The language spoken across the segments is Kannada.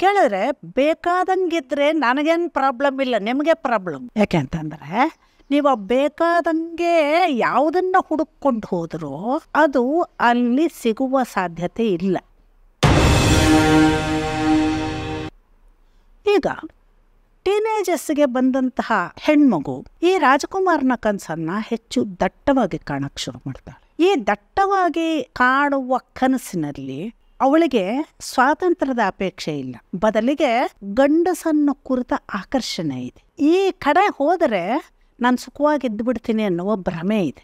ಕೇಳಿದ್ರೆ ಬೇಕಾದಂಗಿದ್ರೆ ನನಗೇನು ಪ್ರಾಬ್ಲಮ್ ಇಲ್ಲ ನಿಮಗೆ ಪ್ರಾಬ್ಲಮ್ ಯಾಕೆ ಅಂತಂದರೆ ನೀವು ಆ ಬೇಕಾದಂಗೆ ಯಾವುದನ್ನು ಹುಡುಕೊಂಡು ಹೋದರೂ ಅದು ಅಲ್ಲಿ ಸಿಗುವ ಸಾಧ್ಯತೆ ಇಲ್ಲ ಈಗ ಟೀನೇಜಸ್ಗೆ ಬಂದಂತಹ ಹೆಣ್ಮಗು ಈ ರಾಜಕುಮಾರನ ಕನಸನ್ನ ಹೆಚ್ಚು ದಟ್ಟವಾಗಿ ಕಾಣಕ್ಕೆ ಶುರು ಮಾಡ್ತಾಳೆ ಈ ದಟ್ಟವಾಗಿ ಕಾಣುವ ಕನಸಿನಲ್ಲಿ ಅವಳಿಗೆ ಸ್ವಾತಂತ್ರ್ಯದ ಅಪೇಕ್ಷೆ ಇಲ್ಲ ಬದಲಿಗೆ ಗಂಡಸನ್ನು ಕುರಿತ ಆಕರ್ಷಣೆ ಇದೆ ಈ ಕಡೆ ಹೋದರೆ ನಾನು ಸುಖವಾಗಿ ಇದ್ದು ಬಿಡ್ತೀನಿ ಅನ್ನುವ ಭ್ರಮೆ ಇದೆ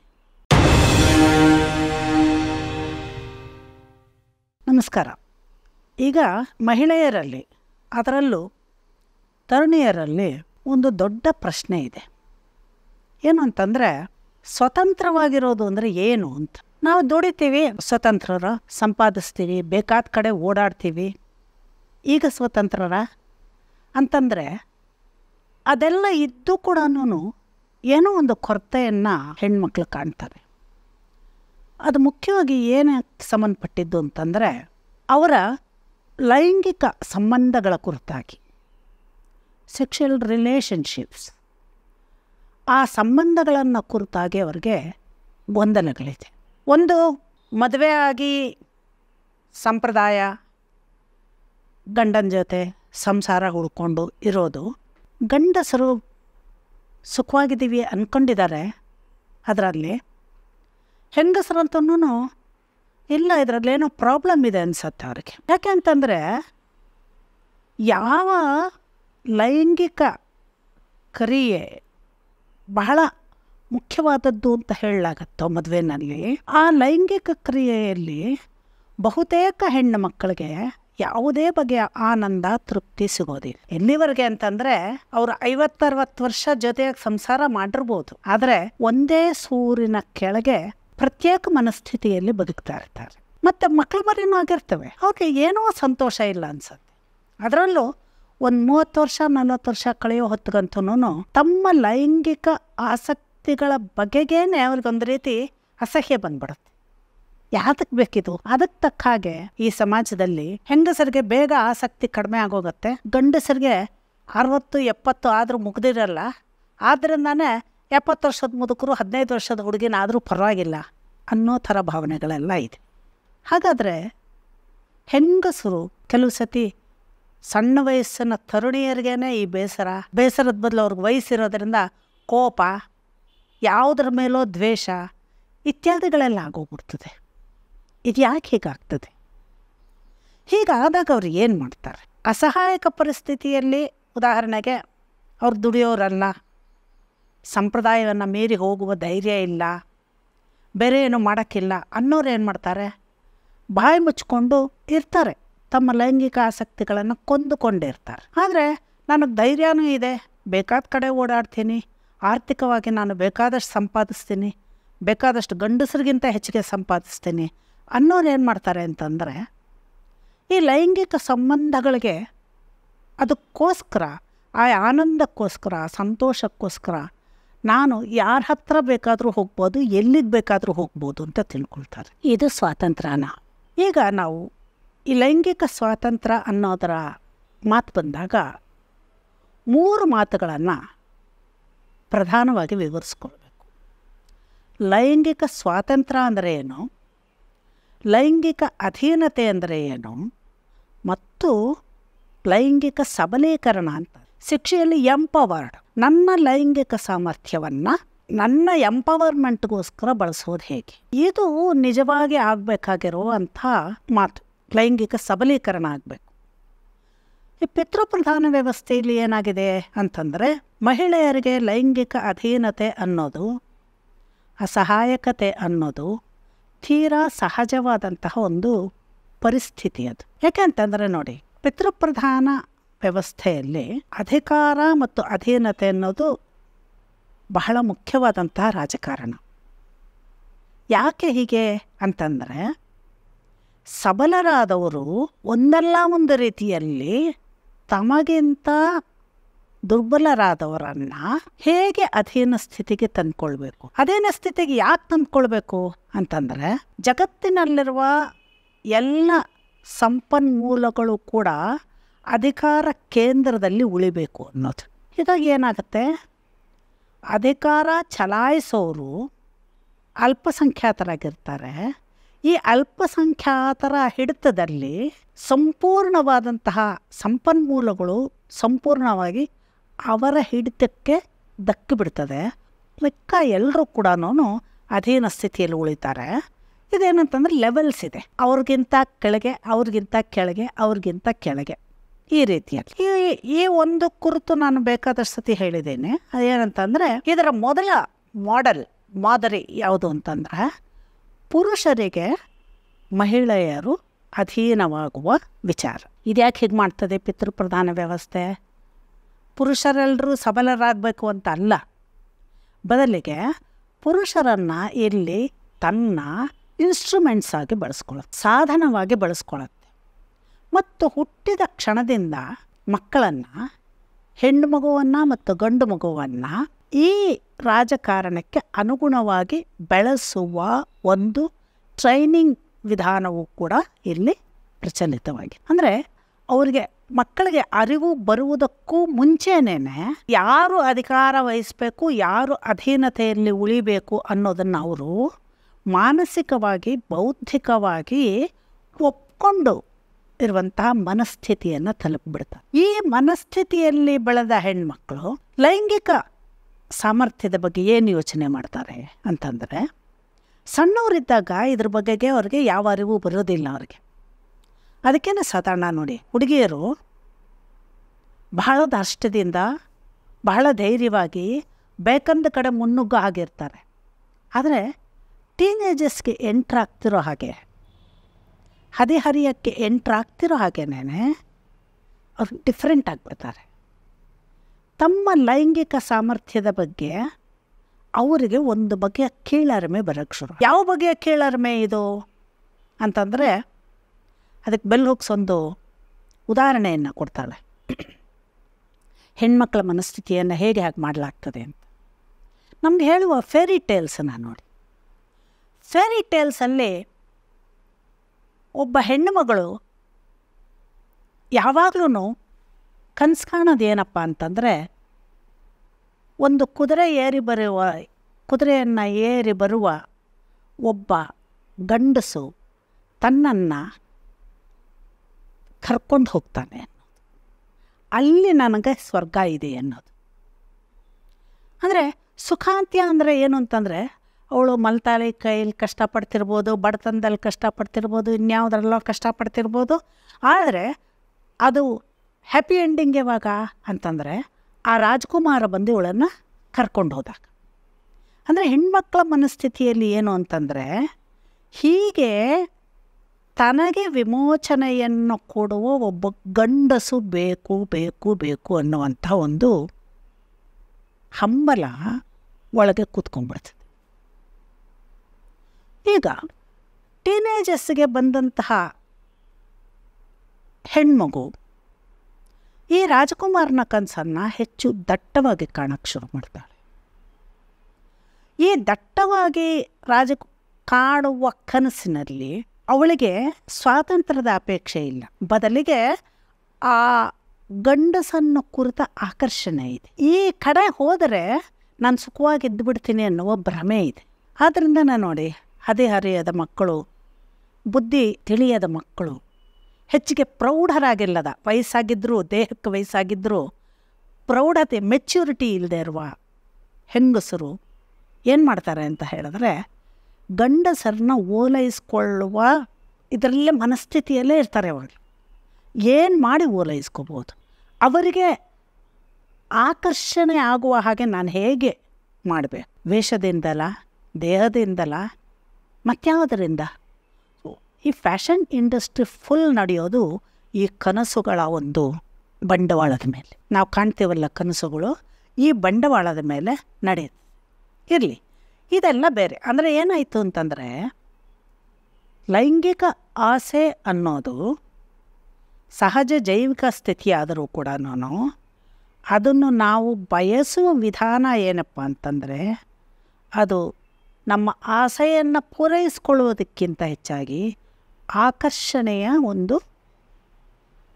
ನಮಸ್ಕಾರ ಈಗ ಮಹಿಳೆಯರಲ್ಲಿ ಅದರಲ್ಲೂ ತರುಣಿಯರಲ್ಲಿ ಒಂದು ದೊಡ್ಡ ಪ್ರಶ್ನೆ ಇದೆ ಏನು ಅಂತಂದರೆ ಸ್ವತಂತ್ರವಾಗಿರೋದು ಅಂದರೆ ಏನು ಅಂತ ನಾವು ದುಡಿತೀವಿ ಸ್ವತಂತ್ರರ ಸಂಪಾದಿಸ್ತೀವಿ ಬೇಕಾದ ಕಡೆ ಓಡಾಡ್ತೀವಿ ಈಗ ಸ್ವತಂತ್ರರ ಅಂತಂದರೆ ಅದೆಲ್ಲ ಇದ್ದು ಕೂಡ ಏನೋ ಒಂದು ಕೊರತೆಯನ್ನು ಹೆಣ್ಮಕ್ಳು ಕಾಣ್ತಾರೆ ಅದು ಮುಖ್ಯವಾಗಿ ಏನಕ್ಕೆ ಸಂಬಂಧಪಟ್ಟಿದ್ದು ಅಂತಂದರೆ ಅವರ ಲೈಂಗಿಕ ಸಂಬಂಧಗಳ ಕುರಿತಾಗಿ ಸೆಕ್ಷುವಲ್ ರಿಲೇಷನ್ಶಿಪ್ಸ್ ಆ ಸಂಬಂಧಗಳನ್ನು ಕುರಿತಾಗಿ ಅವರಿಗೆ ಗೊಂದಲಗಳಿದೆ ಒಂದು ಮದುವೆ ಆಗಿ ಸಂಪ್ರದಾಯ ಗಂಡನ ಜೊತೆ ಸಂಸಾರ ಹುಡ್ಕೊಂಡು ಇರೋದು ಗಂಡಸರು ಸುಖವಾಗಿದ್ದೀವಿ ಅಂದ್ಕೊಂಡಿದ್ದಾರೆ ಅದರಲ್ಲಿ ಹೆಂಗಸರಂತೂ ಇಲ್ಲ ಇದರಲ್ಲೇನೋ ಪ್ರಾಬ್ಲಮ್ ಇದೆ ಅನ್ಸತ್ತೆ ಅವ್ರಿಗೆ ಯಾಕೆ ಅಂತಂದರೆ ಯಾವ ಲೈಂಗಿಕ ಕ್ರಿಯೆ ಬಹಳ ಮುಖ್ಯವಾದದ್ದು ಅಂತ ಹೇಳಲಾಗತ್ತೋ ಮದುವೆನಲ್ಲಿ ಆ ಲೈಂಗಿಕ ಕ್ರಿಯೆಯಲ್ಲಿ ಬಹುತೇಕ ಹೆಣ್ಣು ಮಕ್ಕಳಿಗೆ ಯಾವುದೇ ಬಗೆಯ ಆನಂದ ತೃಪ್ತಿ ಸಿಗೋದಿಲ್ಲ ಎಲ್ಲಿವರೆಗೆ ಅಂತಂದರೆ ಅವರು ಐವತ್ತರವತ್ತು ವರ್ಷ ಜೊತೆಯಾಗಿ ಸಂಸಾರ ಮಾಡಿರ್ಬೋದು ಆದರೆ ಒಂದೇ ಸೂರಿನ ಕೆಳಗೆ ಪ್ರತ್ಯೇಕ ಮನಸ್ಥಿತಿಯಲ್ಲಿ ಬದುಕ್ತಾ ಇರ್ತಾರೆ ಮತ್ತು ಮಕ್ಕಳು ಮರಿನೂ ಆಗಿರ್ತವೆ ಅವ್ರಿಗೆ ಏನೋ ಸಂತೋಷ ಇಲ್ಲ ಅನ್ಸುತ್ತೆ ಅದರಲ್ಲೂ ಒಂದು ಮೂವತ್ತು ವರ್ಷ ನಲ್ವತ್ತು ವರ್ಷ ಕಳೆಯೋ ಹೊತ್ತಿಗಂತೂ ತಮ್ಮ ಲೈಂಗಿಕ ಆಸಕ್ತಿಗಳ ಬಗೆಗೇನೆ ಅವ್ರಿಗೊಂದು ರೀತಿ ಅಸಹ್ಯ ಬಂದ್ಬಿಡುತ್ತೆ ಯಾತಕ್ಕೆ ಬೇಕಿದು ಅದಕ್ಕೆ ತಕ್ಕ ಹಾಗೆ ಈ ಸಮಾಜದಲ್ಲಿ ಹೆಂಗಸರಿಗೆ ಬೇಗ ಆಸಕ್ತಿ ಕಡಿಮೆ ಆಗೋಗುತ್ತೆ ಗಂಡಸರಿಗೆ ಅರವತ್ತು ಎಪ್ಪತ್ತು ಆದರೂ ಮುಗ್ದಿರಲ್ಲ ಆದ್ದರಿಂದಾನೇ ಎಪ್ಪತ್ತು ವರ್ಷದ ಮುದುಕರು ಹದಿನೈದು ವರ್ಷದ ಹುಡುಗಿನ ಆದರೂ ಪರವಾಗಿಲ್ಲ ಅನ್ನೋ ಥರ ಭಾವನೆಗಳೆಲ್ಲ ಇದೆ ಹಾಗಾದರೆ ಹೆಂಗಸರು ಕೆಲವು ಸತಿ ಸಣ್ಣ ವಯಸ್ಸಿನ ತರುಣಿಯರಿಗೇನೆ ಈ ಬೇಸರ ಬೇಸರದ ಬದಲು ಅವ್ರಿಗೆ ವಯಸ್ಸಿರೋದ್ರಿಂದ ಕೋಪ ಯಾವುದರ ಮೇಲೋ ದ್ವೇಷ ಇತ್ಯಾದಿಗಳೆಲ್ಲ ಆಗೋಗ್ಬಿಡ್ತದೆ ಇದು ಯಾಕೆ ಹೀಗಾಗ್ತದೆ ಹೀಗಾದಾಗ ಅವ್ರು ಏನು ಮಾಡ್ತಾರೆ ಅಸಹಾಯಕ ಪರಿಸ್ಥಿತಿಯಲ್ಲಿ ಉದಾಹರಣೆಗೆ ಅವ್ರು ದುಡಿಯೋರಲ್ಲ ಸಂಪ್ರದಾಯವನ್ನು ಮೀರಿ ಹೋಗುವ ಧೈರ್ಯ ಇಲ್ಲ ಬೇರೆ ಏನು ಮಾಡೋಕ್ಕಿಲ್ಲ ಅನ್ನೋರು ಏನು ಮಾಡ್ತಾರೆ ಬಾಯಿ ಮುಚ್ಕೊಂಡು ಇರ್ತಾರೆ ತಮ್ಮ ಲೈಂಗಿಕ ಆಸಕ್ತಿಗಳನ್ನು ಕೊಂದುಕೊಂಡಿರ್ತಾರೆ ಆದರೆ ನನಗೆ ಧೈರ್ಯನೂ ಇದೆ ಬೇಕಾದ ಕಡೆ ಓಡಾಡ್ತೀನಿ ಆರ್ಥಿಕವಾಗಿ ನಾನು ಬೇಕಾದಷ್ಟು ಸಂಪಾದಿಸ್ತೀನಿ ಬೇಕಾದಷ್ಟು ಗಂಡಸರಿಗಿಂತ ಹೆಚ್ಚಿಗೆ ಸಂಪಾದಿಸ್ತೀನಿ ಅನ್ನೋರು ಏನು ಮಾಡ್ತಾರೆ ಅಂತಂದರೆ ಈ ಲೈಂಗಿಕ ಸಂಬಂಧಗಳಿಗೆ ಅದಕ್ಕೋಸ್ಕರ ಆ ಆನಂದಕ್ಕೋಸ್ಕರ ಸಂತೋಷಕ್ಕೋಸ್ಕರ ನಾನು ಯಾರ ಹತ್ರ ಬೇಕಾದರೂ ಹೋಗ್ಬೋದು ಎಲ್ಲಿಗೆ ಬೇಕಾದರೂ ಹೋಗ್ಬೋದು ಅಂತ ತಿಳ್ಕೊಳ್ತಾರೆ ಇದು ಸ್ವಾತಂತ್ರ್ಯನ ಈಗ ನಾವು ಈ ಲೈಂಗಿಕ ಸ್ವಾತಂತ್ರ್ಯ ಅನ್ನೋದರ ಮಾತು ಬಂದಾಗ ಮೂರು ಮಾತುಗಳನ್ನು ಪ್ರಧಾನವಾಗಿ ವಿವರಿಸ್ಕೊಳ್ಬೇಕು ಲೈಂಗಿಕ ಸ್ವಾತಂತ್ರ್ಯ ಅಂದರೆ ಏನು ಲೈಂಗಿಕ ಅಧೀನತೆ ಅಂದರೆ ಏನು ಮತ್ತು ಲೈಂಗಿಕ ಸಬಲೀಕರಣ ಅಂತ ಶಿಕ್ಷೆಯಲ್ಲಿ ಎಂಪವರ್ಡ್ ನನ್ನ ಲೈಂಗಿಕ ಸಾಮರ್ಥ್ಯವನ್ನು ನನ್ನ ಎಂಪವರ್ಮೆಂಟ್ಗೋಸ್ಕರ ಬಳಸೋದು ಹೇಗೆ ಇದು ನಿಜವಾಗಿ ಆಗಬೇಕಾಗಿರುವಂಥ ಮಾತು ಲೈಂಗಿಕ ಸಬಲೀಕರಣ ಆಗಬೇಕು ಈ ಪಿತೃಪ್ರಧಾನ ವ್ಯವಸ್ಥೆಯಲ್ಲಿ ಏನಾಗಿದೆ ಅಂತಂದರೆ ಮಹಿಳೆಯರಿಗೆ ಲೈಂಗಿಕ ಅಧೀನತೆ ಅನ್ನೋದು ಅಸಹಾಯಕತೆ ಅನ್ನೋದು ತೀರಾ ಸಹಜವಾದಂತಹ ಒಂದು ಪರಿಸ್ಥಿತಿ ಅದು ಯಾಕೆ ಅಂತಂದರೆ ನೋಡಿ ಪಿತೃಪ್ರಧಾನ ವ್ಯವಸ್ಥೆಯಲ್ಲಿ ಅಧಿಕಾರ ಮತ್ತು ಅಧೀನತೆ ಅನ್ನೋದು ಬಹಳ ಮುಖ್ಯವಾದಂತಹ ರಾಜಕಾರಣ ಯಾಕೆ ಹೀಗೆ ಅಂತಂದರೆ ಸಬಲರಾದವರು ಒಂದಲ್ಲ ಒಂದು ರೀತಿಯಲ್ಲಿ ತಮಗಿಂತ ದುರ್ಬಲರಾದವರನ್ನು ಹೇಗೆ ಅಧೀನ ಸ್ಥಿತಿಗೆ ತಂದ್ಕೊಳ್ಬೇಕು ಅಧೀನ ಸ್ಥಿತಿಗೆ ಯಾಕೆ ತಂದ್ಕೊಳ್ಬೇಕು ಅಂತಂದರೆ ಜಗತ್ತಿನಲ್ಲಿರುವ ಎಲ್ಲ ಸಂಪನ್ಮೂಲಗಳು ಕೂಡ ಅಧಿಕಾರ ಕೇಂದ್ರದಲ್ಲಿ ಉಳಿಬೇಕು ಅನ್ನೋದು ಹೀಗಾಗಿ ಏನಾಗುತ್ತೆ ಅಧಿಕಾರ ಚಲಾಯಿಸೋರು ಅಲ್ಪಸಂಖ್ಯಾತರಾಗಿರ್ತಾರೆ ಈ ಅಲ್ಪಸಂಖ್ಯಾತರ ಹಿಡಿತದಲ್ಲಿ ಸಂಪೂರ್ಣವಾದಂತಹ ಸಂಪನ್ಮೂಲಗಳು ಸಂಪೂರ್ಣವಾಗಿ ಅವರ ಹಿಡಿತಕ್ಕೆ ದಕ್ಕಿ ಬಿಡ್ತದೆ ಮಿಕ್ಕ ಎಲ್ಲರೂ ಕೂಡ ಅಧೀನ ಸ್ಥಿತಿಯಲ್ಲಿ ಉಳಿತಾರೆ ಇದೇನಂತಂದ್ರೆ ಲೆವೆಲ್ಸ್ ಇದೆ ಅವ್ರಿಗಿಂತ ಕೆಳಗೆ ಅವ್ರಿಗಿಂತ ಕೆಳಗೆ ಅವ್ರಿಗಿಂತ ಕೆಳಗೆ ಈ ರೀತಿಯಲ್ಲಿ ಈ ಈ ಒಂದು ಕುರಿತು ನಾನು ಬೇಕಾದಷ್ಟು ಸತಿ ಹೇಳಿದ್ದೇನೆ ಅದೇನಂತಂದರೆ ಇದರ ಮೊದಲ ಮಾಡೆಲ್ ಮಾದರಿ ಯಾವುದು ಅಂತಂದ್ರೆ ಪುರುಷರಿಗೆ ಮಹಿಳೆಯರು ಅಧೀನವಾಗುವ ವಿಚಾರ ಇದ್ಯಾಕೆ ಹೀಗೆ ಮಾಡ್ತದೆ ಪಿತೃಪ್ರಧಾನ ವ್ಯವಸ್ಥೆ ಪುರುಷರೆಲ್ಲರೂ ಸಬಲರಾಗಬೇಕು ಅಂತ ಅಲ್ಲ ಬದಲಿಗೆ ಪುರುಷರನ್ನು ಇಲ್ಲಿ ತನ್ನ ಇನ್ಸ್ಟ್ರೂಮೆಂಟ್ಸ್ ಆಗಿ ಬಳಸ್ಕೊಳ್ಳುತ್ತೆ ಸಾಧನವಾಗಿ ಬಳಸ್ಕೊಳ್ಳುತ್ತೆ ಮತ್ತು ಹುಟ್ಟಿದ ಕ್ಷಣದಿಂದ ಮಕ್ಕಳನ್ನು ಹೆಣ್ಣು ಮಗುವನ್ನು ಮತ್ತು ಗಂಡು ಮಗುವನ್ನು ಈ ರಾಜಕಾರಣಕ್ಕೆ ಅನುಗುಣವಾಗಿ ಬೆಳೆಸುವ ಒಂದು ಟ್ರೈನಿಂಗ್ ವಿಧಾನವೂ ಕೂಡ ಇಲ್ಲಿ ಪ್ರಚಲಿತವಾಗಿದೆ ಅಂದರೆ ಅವರಿಗೆ ಮಕ್ಕಳಿಗೆ ಅರಿವು ಬರುವುದಕ್ಕೂ ಮುಂಚೆನೇ ಯಾರು ಅಧಿಕಾರ ವಹಿಸಬೇಕು ಯಾರು ಅಧೀನತೆಯಲ್ಲಿ ಉಳಿಬೇಕು ಅನ್ನೋದನ್ನು ಅವರು ಮಾನಸಿಕವಾಗಿ ಬೌದ್ಧಿಕವಾಗಿ ಒಪ್ಕೊಂಡು ಇರುವಂತಹ ಮನಸ್ಥಿತಿಯನ್ನು ತಲುಪಿಬಿಡ್ತಾರೆ ಈ ಮನಸ್ಥಿತಿಯಲ್ಲಿ ಬೆಳೆದ ಹೆಣ್ಮಕ್ಳು ಲೈಂಗಿಕ ಸಾಮರ್ಥ್ಯದ ಬಗ್ಗೆ ಏನು ಯೋಚನೆ ಮಾಡ್ತಾರೆ ಅಂತಂದರೆ ಸಣ್ಣವರಿದ್ದಾಗ ಇದ್ರ ಬಗೆಗೆ ಅವ್ರಿಗೆ ಯಾವ ಅರಿವು ಬರೋದಿಲ್ಲ ಅವ್ರಿಗೆ ಅದಕ್ಕೇನೆ ಸಾಧಾರಣ ನೋಡಿ ಹುಡುಗಿಯರು ಬಹಳ ದಾಷ್ಟ್ಯದಿಂದ ಬಹಳ ಧೈರ್ಯವಾಗಿ ಬೇಕಂದ ಕಡೆ ಮುನ್ನುಗ್ಗೋ ಆಗಿರ್ತಾರೆ ಆದರೆ ಟೀನೇಜರ್ಸ್ಗೆ ಎಂಟ್ರಾಗ್ತಿರೋ ಹಾಗೆ ಹದಿಹರಿಯಕ್ಕೆ ಎಂಟ್ರಾಗ್ತಿರೋ ಹಾಗೇನೆ ಅವ್ರು ಡಿಫ್ರೆಂಟ್ ಆಗಿಬಿಡ್ತಾರೆ ತಮ್ಮ ಲೈಂಗಿಕ ಸಾಮರ್ಥ್ಯದ ಬಗ್ಗೆ ಅವರಿಗೆ ಒಂದು ಬಗೆಯ ಕೀಳರಿಮೆ ಬರೋಕ್ಕೆ ಶುರು ಯಾವ ಬಗೆಯ ಕೀಳರಿಮೆ ಇದು ಅಂತಂದರೆ ಅದಕ್ಕೆ ಬೆಲ್ ಹುಕ್ಸ್ ಒಂದು ಉದಾಹರಣೆಯನ್ನು ಕೊಡ್ತಾಳೆ ಹೆಣ್ಮಕ್ಳ ಮನಸ್ಥಿತಿಯನ್ನು ಹೇಗೆ ಹಾಗೆ ಮಾಡಲಾಗ್ತದೆ ಅಂತ ನಮ್ಗೆ ಹೇಳುವ ಫೇರಿ ಟೇಲ್ಸನ್ನು ನೋಡಿ ಫೇರಿ ಟೇಲ್ಸಲ್ಲಿ ಒಬ್ಬ ಹೆಣ್ಣು ಮಗಳು ಯಾವಾಗಲೂ ಕನ್ಸು ಕಾಣೋದು ಏನಪ್ಪ ಅಂತಂದರೆ ಒಂದು ಕುದುರೆ ಏರಿ ಬರುವ ಕುದುರೆಯನ್ನು ಏರಿ ಬರುವ ಒಬ್ಬ ಗಂಡಸು ತನ್ನನ್ನು ಕರ್ಕೊಂಡು ಹೋಗ್ತಾನೆ ಅನ್ನೋದು ಅಲ್ಲಿ ನನಗೆ ಸ್ವರ್ಗ ಇದೆ ಅನ್ನೋದು ಅಂದರೆ ಸುಖಾಂತ್ಯ ಅಂದರೆ ಏನು ಅಂತಂದರೆ ಅವಳು ಮಲ್ತಾಳಿ ಕೈಯಲ್ಲಿ ಕಷ್ಟಪಡ್ತಿರ್ಬೋದು ಬಡತನದಲ್ಲಿ ಕಷ್ಟಪಡ್ತಿರ್ಬೋದು ಇನ್ಯಾವುದ್ರಲ್ಲೋ ಕಷ್ಟಪಡ್ತಿರ್ಬೋದು ಆದರೆ ಅದು ಹ್ಯಾಪಿ ಎಂಡಿಂಗ್ ಯಾವಾಗ ಅಂತಂದರೆ ಆ ರಾಜ್ಕುಮಾರ ಬಂದು ಇವಳನ್ನು ಕರ್ಕೊಂಡು ಹೋದಾಗ ಅಂದರೆ ಹೆಣ್ಮಕ್ಳ ಮನಸ್ಥಿತಿಯಲ್ಲಿ ಏನು ಅಂತಂದರೆ ಹೀಗೆ ತನಗೆ ವಿಮೋಚನೆಯನ್ನು ಕೊಡುವ ಒಬ್ಬ ಗಂಡಸು ಬೇಕು ಬೇಕು ಬೇಕು ಅನ್ನುವಂಥ ಒಂದು ಹಂಬಲ ಒಳಗೆ ಕೂತ್ಕೊಂಡ್ಬಿಡ್ತದೆ ಈಗ ಟೀನೇಜರ್ಸ್ಗೆ ಬಂದಂತಹ ಹೆಣ್ಮಗು ಈ ರಾಜಕುಮಾರನ ಕನಸನ್ನು ಹೆಚ್ಚು ದಟ್ಟವಾಗಿ ಕಾಣಕ್ಕೆ ಶುರು ಮಾಡ್ತಾಳೆ ಈ ದಟ್ಟವಾಗಿ ರಾಜ ಕಾಣುವ ಕನಸಿನಲ್ಲಿ ಅವಳಿಗೆ ಸ್ವಾತಂತ್ರ್ಯದ ಅಪೇಕ್ಷೆ ಇಲ್ಲ ಬದಲಿಗೆ ಆ ಗಂಡಸನ್ನು ಕುರಿತ ಆಕರ್ಷಣೆ ಇದೆ ಈ ಕಡೆ ಹೋದರೆ ನಾನು ಸುಖವಾಗಿದ್ದು ಬಿಡ್ತೀನಿ ಅನ್ನುವ ಭ್ರಮೆ ಇದೆ ಆದ್ದರಿಂದ ನಾನು ನೋಡಿ ಹದಿಹರಿಯದ ಮಕ್ಕಳು ಬುದ್ಧಿ ತಿಳಿಯದ ಮಕ್ಕಳು ಹೆಚ್ಚಿಗೆ ಪ್ರೌಢರಾಗಿಲ್ಲದ ವಯಸ್ಸಾಗಿದ್ದರೂ ದೇಹಕ್ಕೆ ವಯಸ್ಸಾಗಿದ್ದರೂ ಪ್ರೌಢತೆ ಮೆಚ್ಯೂರಿಟಿ ಇಲ್ಲದೆ ಇರುವ ಹೆಂಗಸರು ಏನು ಮಾಡ್ತಾರೆ ಅಂತ ಹೇಳಿದ್ರೆ ಗಂಡಸರನ್ನ ಓಲೈಸ್ಕೊಳ್ಳುವ ಇದರಲ್ಲೇ ಮನಸ್ಥಿತಿಯಲ್ಲೇ ಇರ್ತಾರೆ ಅವಾಗ ಏನು ಮಾಡಿ ಓಲೈಸ್ಕೋಬೋದು ಅವರಿಗೆ ಆಕರ್ಷಣೆ ಆಗುವ ಹಾಗೆ ನಾನು ಹೇಗೆ ಮಾಡಬೇಕು ವೇಷದಿಂದಲ ದೇಹದಿಂದಲ ಮತ್ಯಾವುದರಿಂದ ಈ ಫ್ಯಾಷನ್ ಇಂಡಸ್ಟ್ರಿ ಫುಲ್ ನಡೆಯೋದು ಈ ಕನಸುಗಳ ಒಂದು ಬಂಡವಾಳದ ಮೇಲೆ ನಾವು ಕಾಣ್ತೀವಲ್ಲ ಕನಸುಗಳು ಈ ಬಂಡವಾಳದ ಮೇಲೆ ನಡೆಯುತ್ತೆ ಇರಲಿ ಇದೆಲ್ಲ ಬೇರೆ ಅಂದರೆ ಏನಾಯಿತು ಅಂತಂದರೆ ಲೈಂಗಿಕ ಆಸೆ ಅನ್ನೋದು ಸಹಜ ಜೈವಿಕ ಸ್ಥಿತಿಯಾದರೂ ಕೂಡ ಅದನ್ನು ನಾವು ಬಯಸುವ ವಿಧಾನ ಏನಪ್ಪ ಅಂತಂದರೆ ಅದು ನಮ್ಮ ಆಸೆಯನ್ನು ಪೂರೈಸ್ಕೊಳ್ಳುವುದಕ್ಕಿಂತ ಹೆಚ್ಚಾಗಿ ಆಕರ್ಷಣೆಯ ಒಂದು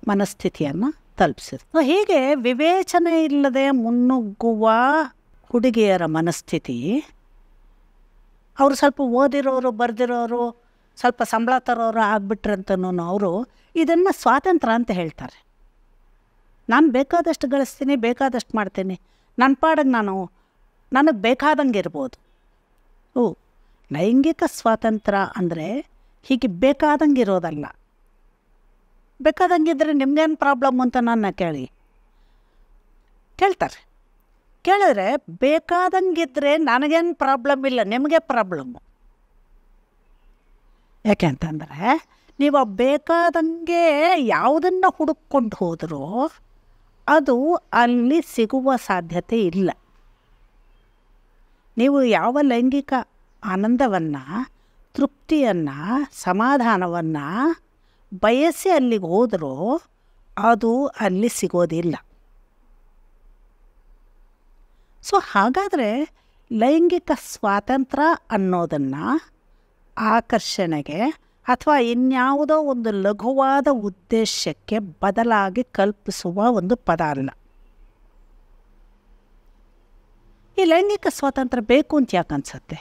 ಮನಸ್ಥಿತಿಯನ್ನು ತಲುಪಿಸಿದ್ರು ಹೀಗೆ ವಿವೇಚನೆ ಇಲ್ಲದೆ ಮುನ್ನುಗ್ಗುವ ಹುಡುಗಿಯರ ಮನಸ್ಥಿತಿ ಅವರು ಸ್ವಲ್ಪ ಓದಿರೋರು ಬರೆದಿರೋರು ಸ್ವಲ್ಪ ಸಂಬಳ ತರೋರು ಆಗ್ಬಿಟ್ರಂತನೂ ಅವರು ಇದನ್ನು ಸ್ವಾತಂತ್ರ್ಯ ಅಂತ ಹೇಳ್ತಾರೆ ನಾನು ಬೇಕಾದಷ್ಟು ಗಳಿಸ್ತೀನಿ ಬೇಕಾದಷ್ಟು ಮಾಡ್ತೀನಿ ನನ್ನ ಪಾಡಿಗೆ ನಾನು ನನಗೆ ಬೇಕಾದಂಗೆ ಇರ್ಬೋದು ಓ ಲೈಂಗಿಕ ಸ್ವಾತಂತ್ರ್ಯ ಅಂದರೆ ಹೀಗೆ ಬೇಕಾದಂಗೆ ಇರೋದಲ್ಲ ಬೇಕಾದಂಗಿದ್ರೆ ನಿಮ್ಗೇನು ಪ್ರಾಬ್ಲಮ್ ಅಂತ ನನ್ನ ಕೇಳಿ ಕೇಳ್ತಾರೆ ಕೇಳಿದ್ರೆ ಬೇಕಾದಂಗಿದ್ರೆ ನನಗೇನು ಪ್ರಾಬ್ಲಮ್ ಇಲ್ಲ ನಿಮಗೆ ಪ್ರಾಬ್ಲಮ್ಮು ಯಾಕೆ ಅಂತಂದರೆ ನೀವು ಆ ಬೇಕಾದಂಗೆ ಯಾವುದನ್ನು ಹುಡುಕೊಂಡು ಹೋದರೂ ಅದು ಅಲ್ಲಿ ಸಿಗುವ ಸಾಧ್ಯತೆ ಇಲ್ಲ ನೀವು ಯಾವ ಲೈಂಗಿಕ ಆನಂದವನ್ನು ತೃಪ್ತಿಯನ್ನು ಸಮಾಧಾನವನ್ನು ಬಯಸಿ ಅಲ್ಲಿಗೆ ಹೋದರೂ ಅದು ಅಲ್ಲಿ ಸಿಗೋದಿಲ್ಲ ಸೊ ಹಾಗಾದರೆ ಲೈಂಗಿಕ ಸ್ವಾತಂತ್ರ್ಯ ಅನ್ನೋದನ್ನು ಆಕರ್ಷಣೆಗೆ ಅಥವಾ ಇನ್ಯಾವುದೋ ಒಂದು ಲಘುವಾದ ಉದ್ದೇಶಕ್ಕೆ ಬದಲಾಗಿ ಕಲ್ಪಿಸುವ ಒಂದು ಪದ ಅಲ್ಲ ಈ ಲೈಂಗಿಕ ಸ್ವಾತಂತ್ರ್ಯ ಬೇಕು ಅಂತ ಯಾಕೆ ಅನ್ಸತ್ತೆ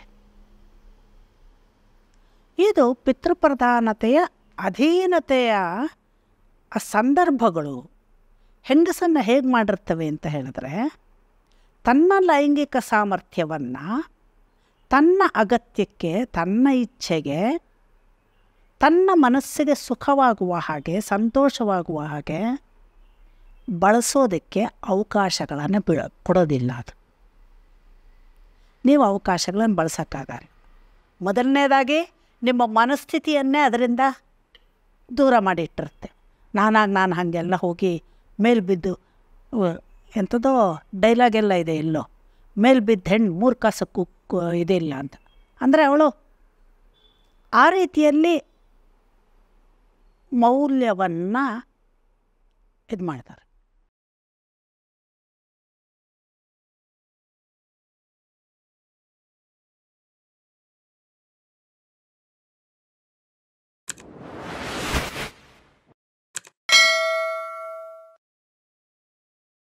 ಇದು ಪಿತೃಪ್ರಧಾನತೆಯ ಅಧೀನತೆಯ ಆ ಸಂದರ್ಭಗಳು ಹೆಂಗಸನ್ನು ಹೇಗೆ ಮಾಡಿರ್ತವೆ ಅಂತ ಹೇಳಿದ್ರೆ ತನ್ನ ಲೈಂಗಿಕ ಸಾಮರ್ಥ್ಯವನ್ನು ತನ್ನ ಅಗತ್ಯಕ್ಕೆ ತನ್ನ ಇಚ್ಛೆಗೆ ತನ್ನ ಮನಸ್ಸಿಗೆ ಸುಖವಾಗುವ ಹಾಗೆ ಸಂತೋಷವಾಗುವ ಹಾಗೆ ಬಳಸೋದಕ್ಕೆ ಅವಕಾಶಗಳನ್ನು ಬಿಡ ಕೊಡೋದಿಲ್ಲ ಅದು ನೀವು ಅವಕಾಶಗಳನ್ನು ಬಳಸೋಕ್ಕಾಗಲ್ಲ ಮೊದಲನೇದಾಗಿ ನಿಮ್ಮ ಮನಸ್ಥಿತಿಯನ್ನೇ ಅದರಿಂದ ದೂರ ಮಾಡಿಟ್ಟಿರುತ್ತೆ ನಾನಾಗಿ ನಾನು ಹಾಗೆಲ್ಲ ಹೋಗಿ ಮೇಲೆ ಬಿದ್ದು ಉ- ಎಂಥದೋ ಡೈಲಾಗ್ ಎಲ್ಲ ಇದೆ ಎಲ್ಲೋ ಮೇಲೆ ಬಿದ್ದ ಹೆಣ್ಣು ಮೂರು ಕಾಸಕ್ಕೂ ಕು- ಇದಿಲ್ಲ ಅಂತ ಅಂದರೆ ಅವಳು ಆ ರೀತಿಯಲ್ಲಿ ಮೌಲ್ಯವನ್ನು ಇದು ಮಾಡ್ತಾರೆ